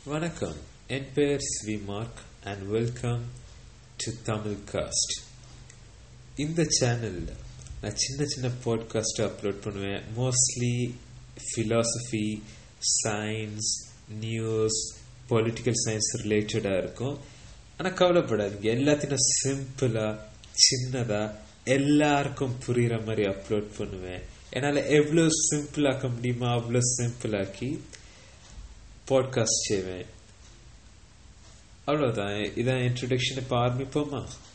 வணக்கம் என் பெயர் ஸ்வி Mark and welcome to Tamil cast இந்த சேனலில் நான் சின்ன சின்ன பாட்காஸ்ட் அப்லோட் பண்ணுவேன் mostly philosophy science news political science ரிலேட்டடாக இருக்கும் ஆனால் கவலைப்படாதீங்க எல்லாத்தையும் சிம்பிளாக சின்னதாக எல்லாருக்கும் புரிகிற மாதிரி அப்லோட் பண்ணுவேன் என்னால் எவ்வளோ சிம்பிளாக்க முடியுமோ அவ்வளோ சிம்பிளாக்கி பாட்காஸ்ட் செய்வேன் அவ்வளோதான் இதான் இன்ட்ரடக்ஷன் இப்போ ஆரம்பிப்போமா